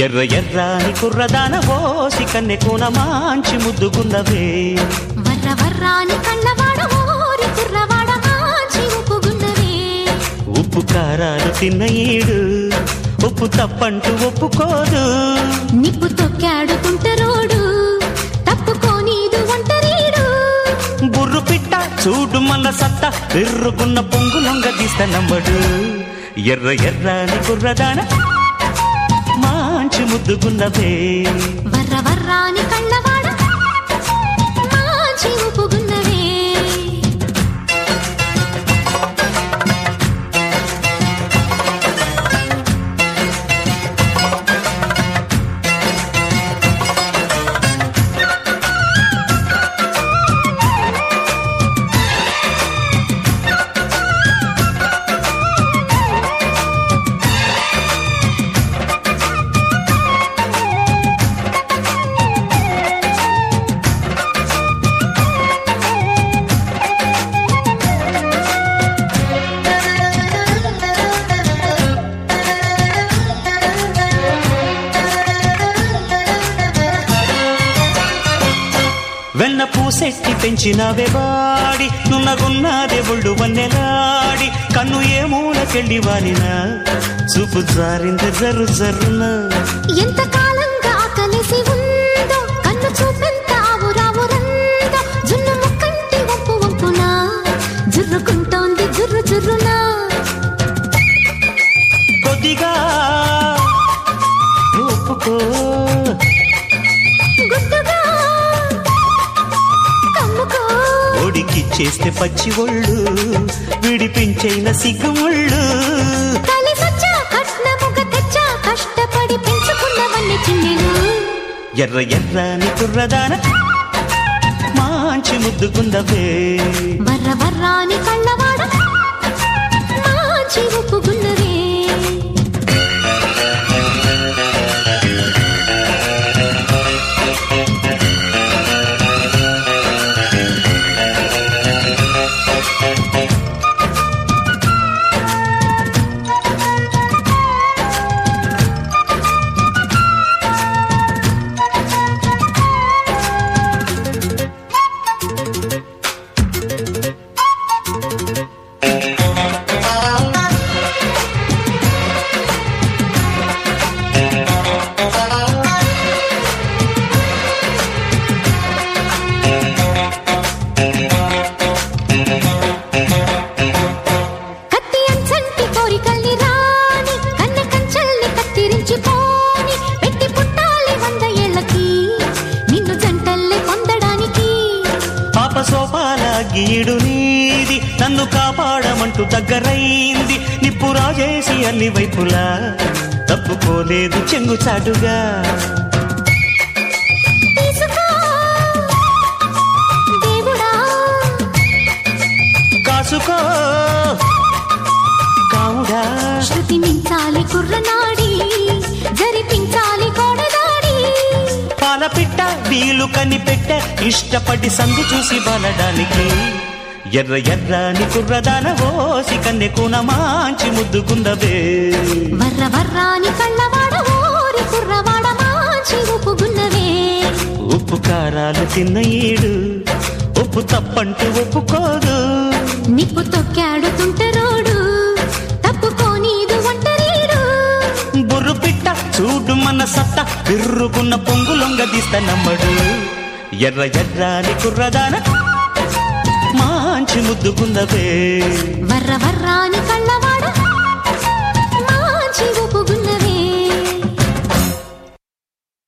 ఎర్ర ఎర్రాని కుర్రదాన ఓసి కన్నె కూన మాంచి ముద్దుగున్నవే వర్ర వర్రాని కళ్ళవాడ ఓరి కుర్రవాడ మాంచి ఉప్పుగున్నవే ఉప్పు కారాలు తిన్న ఈడు ఉప్పు తప్పంటూ ఒప్పుకోదు నిప్పు తొక్కాడుకుంటరోడు తప్పుకోనీదు ఒంటరీడు బుర్రు పిట్ట చూడు మన సత్త పెర్రుగున్న పొంగులొంగ తీస్త నమ్మడు ఎర్ర ఎర్రాని కుర్రదాన మాంచి ముద్దుగున్నవే వర్ర వర్రాని కళ్ళవాడ మాంచి ఉప్పుగున్నవే వెన్న పూసెట్టి పెంచినవే వాడి నున్నగున్నదే ఒళ్ళు వన్నెలాడి కన్ను ఏ మూలకెళ్ళి వాలినా చూపు జారింది జర్రు జర్రున ఎంత కాలంగా కలిసి ఉందో కన్ను చూపెంత ఆవురావురందో జున్ను ముక్కంటి వంపు వంపునా జుర్రుకుంటోంది జుర్రు జుర్రునా కొద్దిగా ఒప్పుకో గుట్టుగా కమ్ముకో ఓడికి చేస్తే పచ్చి ఒళ్ళు విడిపించైన సిగ్గుముళ్ళు కలిసొచ్చా కట్నముగ తెచ్చా కష్టపడి పెంచుకున్నవన్నీ చిన్నెలు ఎర్ర ఎర్రని కుర్రదాన మాంచి ముద్దుకుందవే వర్ర వర్రాని కళ్ళవాడ మాంచి ఉప్పుగున్నవే కత్తి అంచంటి కోరికల్ని రాని కన్న కంచల్ని కత్తిరించి పోని పెట్టి పుట్టాలి వంద ఏళ్ళకి నిన్ను జంటల్ని పొందడానికి పాప సోపాల గీడు నీది నన్ను కాపాడమంటూ దగ్గరైంది నిప్పు రాజేసి అన్ని వైపులా తప్పుకోలేదు చెంగుచాటుగా తీసుకో దేవుడా కాసుకో కావుడా శృతి మించాలి కుర్రనాడి జరిపించాలి కోడదాడి పాల పిట్ట వీలు కనిపెట్ట ఇష్టపడి సంధి చూసి బలడానికి ఎర్ర ఎర్రని కుర్రదాన ఓసి కన్నె కూన మాంచి ముద్దుకుందవే వర్ర వర్రాని కళ్ళవాడ ఓరి కుర్రవాడ మాంచి ఉప్పుగున్నవే ఉప్పు కారాలు తిన్న ఈడు ఉప్పు తప్పంటూ ఒప్పుకోదు నిప్పు తొక్కాడుతుంటరోడు తప్పుకోనీదు ఒంటరీడు బుర్రు పిట్ట చూడు మన సత్త విర్రుగున్న పొంగులొంగ తీస్త నమ్మడు ఎర్ర ఎర్రాని కుర్రదాన మాంచి ముద్దుకుందవే వర్ర వర్రాని కళ్ళ